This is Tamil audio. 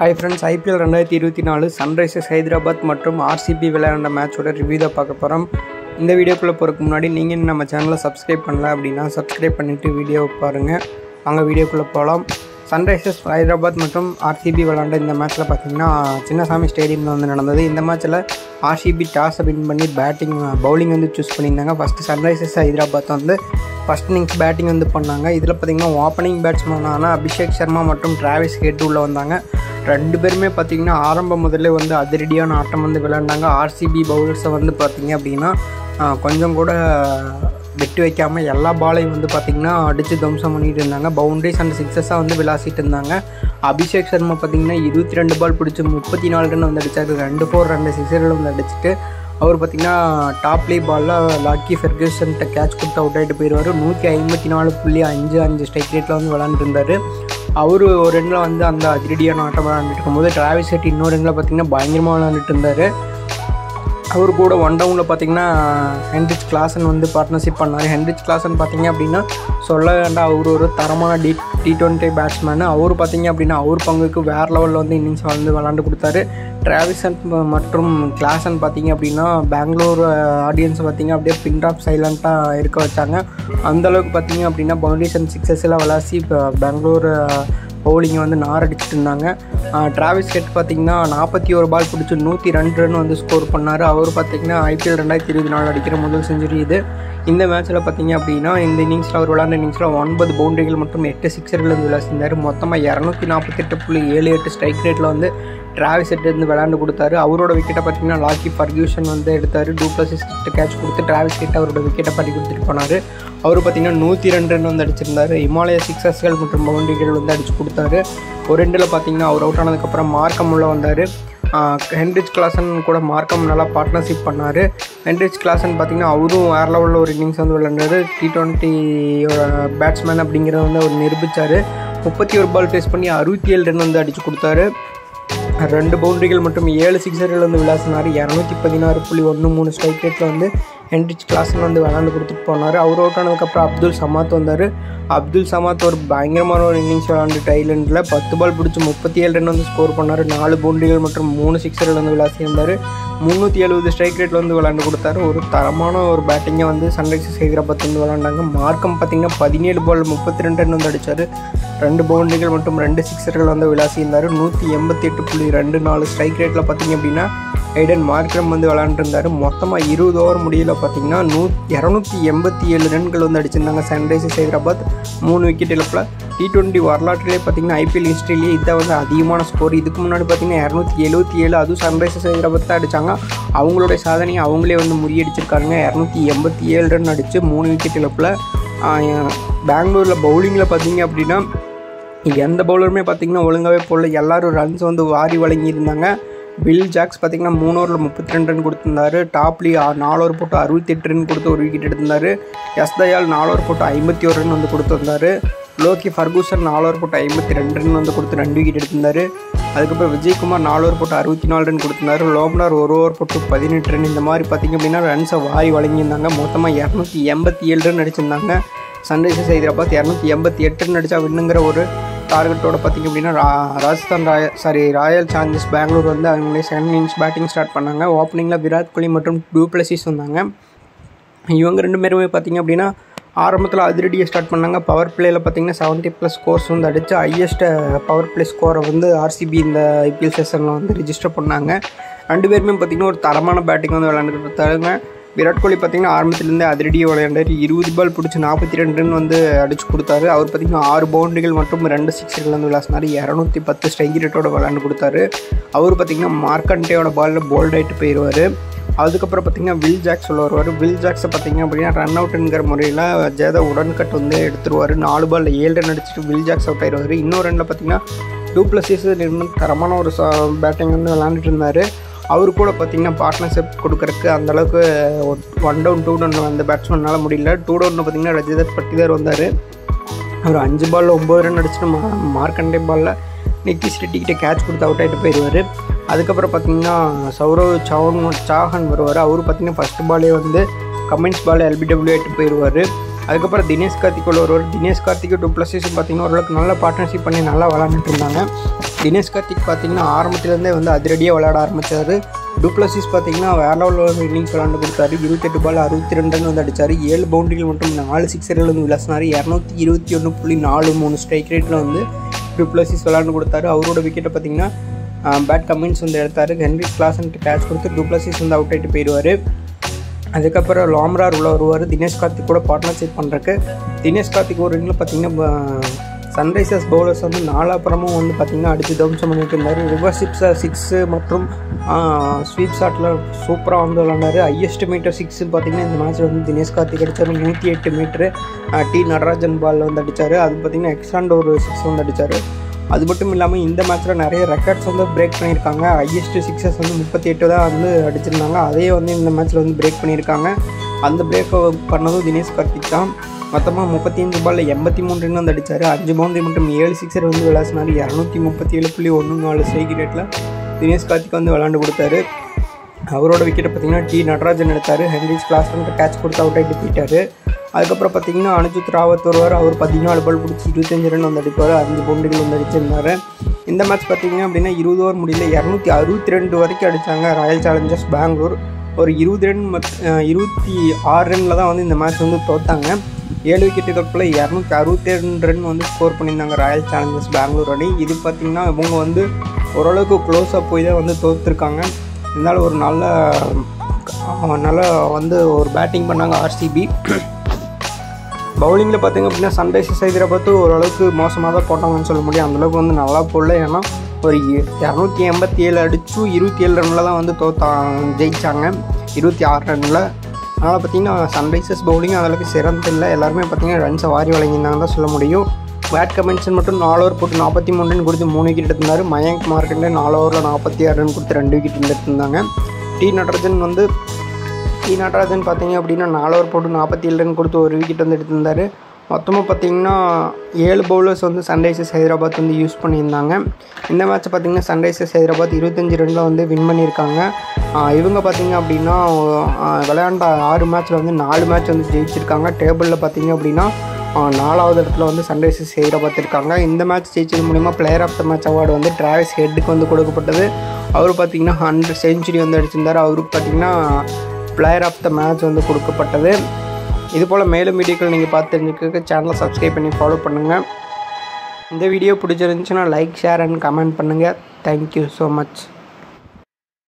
ஹாய் ஃப்ரெண்ட்ஸ் ஐபிஎல் ரெண்டாயிரத்தி இருபத்தி நாலு சன்ரைசர்ஸ் ஹைதராபாத் மற்றும் ஆர்சிபி விளையாண்ட மேட்சோட ரிவ்யூ தான் பார்க்க போகிறோம் இந்த வீடியோக்குள்ளே போகிறதுக்கு முன்னாடி நீங்கள் இன்னும் நம்ம சேனலை சப்ஸ்கிரைப் பண்ணல அப்படின்னா சப்ஸ்கிரைப் பண்ணிவிட்டு வீடியோ பாருங்கள் வாங்க வீடியோக்குள்ளே போகலாம் சன்ரைசர்ஸ் ஹைதராபாத் மற்றும் ஆர்சிபி விளையாண்ட இந்த மேட்ச்சில் பார்த்தீங்கன்னா சின்னசாமி ஸ்டேடியமில் வந்து நடந்தது இந்த மேட்ச்சில் ஆர்சிபி டாஸை வின் பண்ணி பேட்டிங் பவுலிங் வந்து சூஸ் பண்ணியிருந்தாங்க ஃபஸ்ட்டு சன்ரைசர்ஸ் ஹைதராபாத் வந்து ஃபஸ்ட் இன்னிங்ஸ் பேட்டிங் வந்து பண்ணாங்க இதில் பார்த்தீங்கன்னா ஓப்பனிங் பேட்ஸ்மேனான அபிஷேக் சர்மா மற்றும் டிராவிஸ் ஹெட் உள்ளே வந்தாங்க ரெண்டு பேருமே பார்த்தீங்கன்னா ஆரம்பம் முதல்ல வந்து அதிரடியான ஆட்டம் வந்து விளையாண்டாங்க ஆர்சிபி பவுலர்ஸை வந்து பார்த்தீங்க அப்படின்னா ஆஹ், கொஞ்சம் கூட வெட்டி வைக்காமல் எல்லா பாலையும் வந்து பார்த்திங்கன்னா அடித்து தம்சம் பண்ணிட்டு இருந்தாங்க பவுண்டரிஸ் அண்ட் சிக்ஸஸாக வந்து விளாசிட்டு இருந்தாங்க அபிஷேக் சர்மா பார்த்தீங்கன்னா இருபத்தி ரெண்டு பால் பிடிச்சி முப்பத்தி நாலு ரன் வந்து அடித்தார் ரெண்டு ஃபோர் ரெண்டு சிக்ஸர்கள் வந்து அடிச்சுட்டு அவர் பார்த்திங்கன்னா டாப்லி பாலில் லாக்கி ஃபெர்கூசன்ட்ட கேட்ச் கொடுத்து அவுட் ஆகிட்டு போயிடுவார் நூற்றி ஐம்பத்தி நாலு புள்ளி அஞ்சு அஞ்சு ஸ்ட்ரைக் ரேட்டில் வந்து விளாண்டுருந்தார் அவர் ஒரு ரெண்டில் வந்து அந்த அதிரடியான ஆட்டம் விளாண்டுட்டு இருக்கும்போது டிராவிஸ் ஹெட் இன்னொரு ரெண்டில் பார்த்திங்கன்னா பயங்கரமாக விளாண்டுட்டு இருந்தார் அவர் கூட ஒன் டவுனில் பார்த்தீங்கன்னா ஹென்ரிச் கிளாசன் வந்து பார்ட்னர்ஷிப் பண்ணார் ஹென்ரிச் கிளாசன் பார்த்தீங்க அப்படின்னா சொல்ல வேண்டாம் அவர் ஒரு தரமான டி டி டுவெண்ட்டி பேட்ஸ்மேனு அவர் பார்த்தீங்க அப்படின்னா அவர் பங்குக்கு வேறு லெவலில் வந்து இன்னிங்ஸ் வந்து விளாண்டு கொடுத்தாரு டிராவிசன் மற்றும் கிளாசன் பார்த்தீங்க அப்படின்னா பெங்களூர் ஆடியன்ஸ் பார்த்தீங்க அப்படியே பின் ஆஃப் சைலண்ட்டாக இருக்க வச்சாங்க அந்தளவுக்கு பார்த்தீங்க அப்படின்னா பவுண்டரிஸ் அண்ட் சிக்ஸஸ் எல்லாம் விளாசி இப்போ பெங்களூர் பவுலிங்கை வந்து நார் அடிச்சிட்டு இருந்தாங்க டிராவிஸ் ஹெட் பார்த்தீங்கன்னா நாற்பத்தி ஒரு பால் பிடிச்சி நூற்றி ரெண்டு ரன் வந்து ஸ்கோர் பண்ணார் அவர் பார்த்தீங்கன்னா ஐபிஎல் ரெண்டாயிரத்தி இருபத்தி நாலு அடிக்கிற முதல் செஞ்சுரி இது இந்த மேட்ச்சில் பார்த்தீங்க அப்படின்னா இந்த இன்னிங்ஸில் அவர் விளாண்ட இன்னிங்ஸில் ஒன்பது பவுண்டரிகள் மற்றும் எட்டு சிக்ஸர்கள் வந்து விளாசிருந்தார் மொத்தமாக இரநூத்தி நாற்பத்தெட்டு புள்ளி ஏழு எட்டு ஸ்ட்ரைக் ரேட்டில் வந்து டிராவிஸ் ஹெட் இருந்து விளாண்டு கொடுத்தாரு அவரோட விக்கெட்டை பார்த்தீங்கன்னா லாக்கி ஃபர்கியூஷன் வந்து எடுத்தார் டூப்ளசிஸ் கிட்ட கேட்ச் கொடுத்து டிராவிஸ் ஹெட் அவரோட விக்கெட்டை பறி கொடுத்துட்டு போனார் அவர் பார்த்தீங்கன்னா நூற்றி ரெண்டு ரன் வந்து அடிச்சிருந்தாரு இமாலய சிக்ஸஸ்கள் மற்றும் பவுண்டரிகள் வந்து அடிச்சு கொடுத்தாரு ஒரு ரெண்டில் பார்த்தீங்கன்னா அவர் அவுட் ஆனதுக்கப்புறம் மார்க்கம் உள்ள வந்தார் ஹென்ரிச் கிளாசன் கூட மார்க்கம் நல்லா பார்ட்னர்ஷிப் பண்ணார் ஹென்ரிச் கிளாசன் பார்த்தீங்கன்னா அவரும் வேறு லெவலில் ஒரு இன்னிங்ஸ் வந்து விளையாண்டாரு டி டுவெண்ட்டி பேட்ஸ்மேன் அப்படிங்கிறத வந்து அவர் நிரூபித்தார் முப்பத்தி ஒரு பால் ஃபேஸ் பண்ணி அறுபத்தி ஏழு ரன் வந்து அடிச்சு கொடுத்தாரு ரெண்டு பவுண்டரிகள் மற்றும் ஏழு சிக்ஸர்கள் வந்து விளாசினார் இரநூத்தி பதினாறு புள்ளி ஒன்று மூணு ஸ்ட்ரைக் ரேட்டில் வந்து ஹென்ரிச் கிளாஸ்னு வந்து விளாண்டு கொடுத்துட்டு போனார் அவர் அவுட் ஆனதுக்கப்புறம் அப்துல் சமாத் வந்தார் அப்துல் சமாத் ஒரு பயங்கரமான ஒரு இன்னிங்ஸ் விளாண்டுட்டு ஐலண்டில் பத்து பால் பிடிச்சி முப்பத்தி ஏழு ரன் வந்து ஸ்கோர் பண்ணார் நாலு பவுண்டரிகள் மற்றும் மூணு சிக்ஸர்கள் வந்து விளாசியிருந்தார் முந்நூற்றி எழுபது ஸ்ட்ரைக் ரேட்டில் வந்து விளாண்டு கொடுத்தாரு ஒரு தரமான ஒரு பேட்டிங்கை வந்து சன்ரைசர்ஸ் ஹைதராபாத் வந்து விளாண்டாங்க மார்க்கம் பார்த்தீங்கன்னா பதினேழு பால் முப்பத்தி ரெண்டு ரன் வந்து அடித்தார் ரெண்டு பவுண்டரிகள் மற்றும் ரெண்டு சிக்ஸர்கள் வந்து விளாசியிருந்தார் நூற்றி எண்பத்தி எட்டு புள்ளி ரெண்டு நாலு ஸ்ட்ரைக் ரேட்டில் பார்த்தீங்க அப்படின்னா ஐடன் மார்க்ரம் வந்து விளாண்டுருந்தார் மொத்தமாக இருபது ஓவர் முடியல பார்த்தீங்கன்னா நூ இரநூத்தி எண்பத்தி ஏழு ரன்கள் வந்து அடிச்சிருந்தாங்க சன்ரைசர்ஸ் ஹைதராபாத் மூணு விக்கெட் இழப்பில் டி டுவெண்ட்டி வரலாற்றிலே பார்த்தீங்கன்னா ஐபிஎல் ஹிஸ்ட்ரியிலேயே இதான் வந்து அதிகமான ஸ்கோர் இதுக்கு முன்னாடி பார்த்தீங்கன்னா இரநூத்தி எழுபத்தி ஏழு அதுவும் சன்ரைசர்ஸ் ஹைதராபாத் தான் அடித்தாங்க அவங்களுடைய சாதனையை அவங்களே வந்து முறியடிச்சிருக்காங்க இரநூத்தி எண்பத்தி ஏழு ரன் அடித்து மூணு விக்கெட் இழப்பில் பெங்களூரில் பவுலிங்கில் பார்த்தீங்க அப்படின்னா எந்த பவுலருமே பார்த்தீங்கன்னா ஒழுங்காகவே போடல எல்லாரும் ரன்ஸ் வந்து வாரி வழங்கியிருந்தாங்க பில் ஜாக்ஸ் பார்த்தீங்கன்னா மூணு ஓவரில் முப்பத்தி ரெண்டு ரன் கொடுத்துருந்தாரு டாப்லி நாலு ஓவர் போட்டு அறுபத்தெட்டு ரன் கொடுத்து ஒரு விக்கெட் எடுத்திருந்தாரு எஸ் தயால் நாலு ஓவர் போட்டு ஐம்பத்தி ஒரு ரன் வந்து கொடுத்துருந்தாரு லோகி ஃபர்கூசன் நாலு ஓவர் போட்டு ஐம்பத்தி ரெண்டு ரன் வந்து கொடுத்து ரெண்டு விக்கெட் எடுத்திருந்தாரு அதுக்கப்புறம் விஜயகுமார் நாலு ஓவர் போட்டு அறுபத்தி நாலு ரன் கொடுத்திருந்தாரு லோப்னார் ஒரு ஓவர் போட்டு பதினெட்டு ரன் இந்த மாதிரி பார்த்தீங்க அப்படின்னா ரன்ஸை வாரி வழங்கியிருந்தாங்க மொத்தமாக இரநூத்தி எண்பத்தி ஏழு ரன் அடிச்சிருந்தாங்க சன்ரைசர்ஸ் ஹைதராபாத் இரநூத்தி எண்பத்தி எட்டு ரன் அடித்தா வின்னுங்கிற ஒரு டார்கெட்டோட பார்த்திங்க அப்படின்னா ரா- ராஜஸ்தான் ராய சாரி ராயல் சேலஞ்சர்ஸ் பெங்களூர் வந்து அவங்களே செகண்ட் இன்னிங்ஸ் பேட்டிங் ஸ்டார்ட் பண்ணாங்க ஓப்பனிங்கில் விராட் கோலி மற்றும் டூப்ளசிஸ் வந்தாங்க இவங்க ரெண்டு பேருமே பார்த்திங்க அப்படின்னா ஆரம்பத்தில் அதிரடியை ஸ்டார்ட் பண்ணாங்க பவர் பிளேயில் பார்த்தீங்கன்னா செவன்ட்டி ப்ளஸ் ஸ்கோர்ஸ் வந்து அடித்து ஹையஸ்ட் பவர் பிளே ஸ்கோரை வந்து ஆர்சிபி இந்த ஐபிஎல் செஷனில் வந்து ரிஜிஸ்டர் பண்ணாங்க ரெண்டு பேருமே பார்த்திங்கன்னா ஒரு தரமான பேட்டிங் வந்து விளையாண்டுட்டு இருந்தாங்க விராட் கோலி பார்த்தீங்கன்னா ஆரம்பத்துலேருந்தே அதிரடியை விளையாண்டாரு இருபது பால் பிடிச்சி நாற்பத்தி ரெண்டு ரன் வந்து அடிச்சு கொடுத்தாரு அவர் பார்த்தீங்கன்னா ஆறு பவுண்டரிகள் மற்றும் ரெண்டு சிக்ஸர்கள் வந்து விளாசினார் இரநூத்தி பத்து ஸ்ட்ரைக் ரேட்டோட விளையாண்டு கொடுத்தாரு அவர் பார்த்தீங்கன்னா மார்க்கண்டேயோட பாலில் போல்ட் ஆகிட்டு போயிடுவார் அதுக்கப்புறம் பார்த்தீங்கன்னா வில் ஜாக்ஸ் உள்ள வருவார் வில் ஜாக்ஸை பார்த்தீங்க அப்படின்னா ரன் அவுட்டுங்கிற முறையில் ஜெயதா உடன்கட் வந்து எடுத்துருவார் நாலு பாலில் ஏழு ரன் அடிச்சுட்டு வில் ஜாக்ஸ் அவுட் ஆயிடுவார் இன்னொரு ரனில் பார்த்தீங்கன்னா டூ ப்ளஸஸ் தரமான ஒரு பேட்டிங் வந்து விளாண்டுட்டு இருந்தார் அவர் கூட பார்த்தீங்கன்னா பார்ட்னர்ஷிப் கொடுக்கறக்கு அந்தளவுக்கு ஒன் டவுன் டூ டவுன் அந்த பேட்ஸ்மேனால் முடியல டூ டவுனில் பார்த்தீங்கன்னா ரஜிதர் பட்டிதார் வந்தார் அவர் அஞ்சு பாலில் ஒம்பது ரன் அடிச்சுட்டு மா மார்க்கண்டே பாலில் நித்திஷ் ரெட்டிக்கிட்ட கேட்ச் கொடுத்து அவுட் ஆகிட்டு போயிடுவார் அதுக்கப்புறம் பார்த்தீங்கன்னா சௌரவ் சவுன் சாஹன் வருவார் அவர் பார்த்தீங்கன்னா ஃபஸ்ட் பாலே வந்து கமெண்ட்ஸ் பால் எல்பிடபிள்யூ ஆகிட்டு போயிடுவார் அதுக்கப்புறம் தினேஷ் கார்த்திக் உள்ள ஒருவர் தினேஷ் கார்த்திக் டூ ப்ளஸஸ் பார்த்தீங்கன்னா ஓரளவுக்கு நல்ல பார்ட்னர்ஷிப் பண்ணி நல்லா விளாண்டுட்டு இருந்தாங்க தினேஷ் கார்த்திக் பார்த்தீங்கன்னா ஆரம்பத்துலேருந்தே வந்து அதிரடியாக விளையாட ஆரம்பித்தார் டூப்ளசிஸ் பார்த்தீங்கன்னா வேற லெவலில் இன்னிங்ஸ் விளாண்டு கொடுத்தாரு இருபத்தெட்டு பால் அறுபத்தி ரெண்டு ரன் வந்து அடித்தார் ஏழு பவுண்டரிகள் மட்டும் நாலு சிக்ஸர்கள் வந்து விளாசினார் இரநூத்தி இருபத்தி ஒன்று புள்ளி நாலு மூணு ஸ்ட்ரைக் ரேட்டில் வந்து டூப்ளசிஸ் விளாண்டு கொடுத்தாரு அவரோட விக்கெட்டை பார்த்தீங்கன்னா பேட் கமின்ஸ் வந்து எடுத்தார் ஹென்ரி கிளாஸ்ன்ட்டு கேட்ச் கொடுத்து டூப்ளசிஸ் வந்து அவுட் ஆகிட்டு போயிடுவார் அதுக்கப்புறம் லாம்ரார் உள்ள வருவார் தினேஷ் கார்த்திக் கூட பார்ட்னர்ஷிப் பண்ணுறக்கு தினேஷ் கார்த்திக் ஒரு ரிங்கில் பார்த்தீங்கன்னா சன்ரைசர்ஸ் பவுலர்ஸ் வந்து நாலாப்புறமும் வந்து பார்த்திங்கன்னா அடித்து தவம்சம் பண்ணிட்டு இருந்தார் ரிவர்ஸ் சிக்ஸ் சிக்ஸு மற்றும் ஸ்வீப் ஷாட்டில் சூப்பராக வந்து விளாண்டாரு ஹையஸ்ட் மீட்டர் சிக்ஸ் பார்த்திங்கன்னா இந்த மேட்ச் வந்து தினேஷ் கார்த்திக் அடித்தார் நூற்றி எட்டு மீட்ரு டி நடராஜன் பால் வந்து அடித்தார் அது பார்த்திங்கன்னா எக்ஸ்ட்ராண்ட் ஒரு சிக்ஸ் வந்து அடித்தார் அது மட்டும் இல்லாமல் இந்த மேட்ச்சில் நிறைய ரெக்கார்ட்ஸ் வந்து பிரேக் பண்ணியிருக்காங்க ஹையஸ்ட் சிக்ஸஸ் வந்து முப்பத்தி எட்டு தான் வந்து அடிச்சிருந்தாங்க அதையே வந்து இந்த மேட்ச்சில் வந்து பிரேக் பண்ணியிருக்காங்க அந்த பிரேக் பண்ணதும் தினேஷ் கார்த்திக் தான் மொத்தமாக முப்பத்தி அஞ்சு பாலில் எண்பத்தி மூணு ரன் வந்து அடித்தார் அஞ்சு பவுண்டரி மட்டும் ஏழு சிக்ஸர் வந்து விளாசினார் இரநூத்தி முப்பத்தி ஏழு புள்ளி ஒன்று நாலு ஸ்ட்ரைக் ரேட்டில் தினேஷ் கார்த்திக் வந்து விளாண்டு கொடுத்தாரு அவரோட விக்கெட்டை பார்த்தீங்கன்னா டி நடராஜன் எடுத்தார் ஹென்ரிஸ் கிளாஸ் கேட்ச் கொடுத்து அவுட் ஆகிட்டு போயிட்டார் அதுக்கப்புறம் பார்த்தீங்கன்னா அனுஜித் ராவத் வருவார் அவர் பதினாலு பால் பிடிச்சி இருபத்தஞ்சு ரன் வந்து அடிப்பார் அஞ்சு பவுண்டரிகள் வந்து அடிச்சிருந்தார் இந்த மேட்ச் பார்த்தீங்க அப்படின்னா இருபது ஓவர் முடியல இரநூத்தி அறுபத்தி ரெண்டு வரைக்கும் அடித்தாங்க ராயல் சேலஞ்சர்ஸ் பெங்களூர் ஒரு இருபது ரன் மத் இருபத்தி ஆறு ரனில் தான் வந்து இந்த மேட்ச் வந்து தோத்தாங்க ஏழு விக்கெட்டுகளுக்குள்ள இரநூத்தி அறுபத்தி ரெண்டு ரன் வந்து ஸ்கோர் பண்ணியிருந்தாங்க ராயல் சேலஞ்சர்ஸ் பெங்களூர் அணி இது பார்த்திங்கன்னா இவங்க வந்து ஓரளவுக்கு க்ளோஸாக போய் தான் வந்து தோற்றுருக்காங்க இருந்தாலும் ஒரு நல்ல நல்லா வந்து ஒரு பேட்டிங் பண்ணாங்க ஆர்சிபி பவுலிங்கில் பார்த்திங்க அப்படின்னா சன்ரைசர்ஸ் ஹைதராபாத் ஓரளவுக்கு மோசமாக தான் போட்டாங்கன்னு சொல்ல முடியும் அந்தளவுக்கு வந்து நல்லா போடல ஏன்னா ஒரு இரநூத்தி எண்பத்தி ஏழு அடிச்சும் இருபத்தி ஏழு ரனில் தான் வந்து தோத்தா ஜெயித்தாங்க இருபத்தி ஆறு ரனில் அதனால் பார்த்திங்கன்னா சன்ரைசர்ஸ் பவுலிங் அந்தளவுக்கு சிறந்து இல்லை எல்லாருமே பார்த்திங்கன்னா ரன்ஸை வாரி வழங்கியிருந்தாங்க தான் சொல்ல முடியும் பேட் கமென்ஷன் மட்டும் நாலு ஓவர் போட்டு நாற்பத்தி மூணு ரன் கொடுத்து மூணு விக்கெட் எடுத்திருந்தார் மயங்க் மார்க்கெட்டில் நாலு ஓவரில் நாற்பத்தி ஆறு ரன் கொடுத்து ரெண்டு விக்கெட் எடுத்திருந்தாங்க டி நடராஜன் வந்து டி நடராஜன் பார்த்தீங்க அப்படின்னா நாலு ஓவர் போட்டு நாற்பத்தி ஏழு ரன் கொடுத்து ஒரு விக்கெட் வந்து எடுத்திருந்தார் மொத்தமாக பார்த்தீங்கன்னா ஏழு பவுலர்ஸ் வந்து சன்ரைசர்ஸ் ஹைதராபாத் வந்து யூஸ் பண்ணியிருந்தாங்க இந்த மேட்ச்சை பார்த்தீங்கன்னா சன்ரைசர்ஸ் ஹைதராபாத் இருபத்தஞ்சி ரனில் வந்து வின் பண்ணியிருக்காங்க இவங்க பார்த்தீங்க அப்படின்னா விளையாண்ட ஆறு மேட்ச்சில் வந்து நாலு மேட்ச் வந்து ஜெயிச்சிருக்காங்க டேபிளில் பார்த்தீங்க அப்படின்னா நாலாவது இடத்துல வந்து சன்ரைசர்ஸ் ஹைதராபாத் இருக்காங்க இந்த மேட்ச் ஜெயிச்சது மூலிமா player of the match award வந்து டிராவிஸ் ஹெட்டுக்கு வந்து கொடுக்கப்பட்டது அவர் பார்த்திங்கன்னா ஹண்ட்ரட் செஞ்சுரி வந்து அடிச்சிருந்தார் அவருக்கு பார்த்திங்கன்னா பிளேயர் ஆஃப் த மேட்ச் வந்து கொடுக்கப்பட்டது இது போல் மேலும் வீடியோக்கள் நீங்கள் பார்த்து தெரிஞ்சுக்க சேனலை சப்ஸ்கிரைப் பண்ணி ஃபாலோ பண்ணுங்கள் இந்த வீடியோ பிடிச்சிருந்துச்சுன்னா லைக் ஷேர் அண்ட் கமெண்ட் பண்ணுங்கள் தேங்க்யூ ஸோ மச்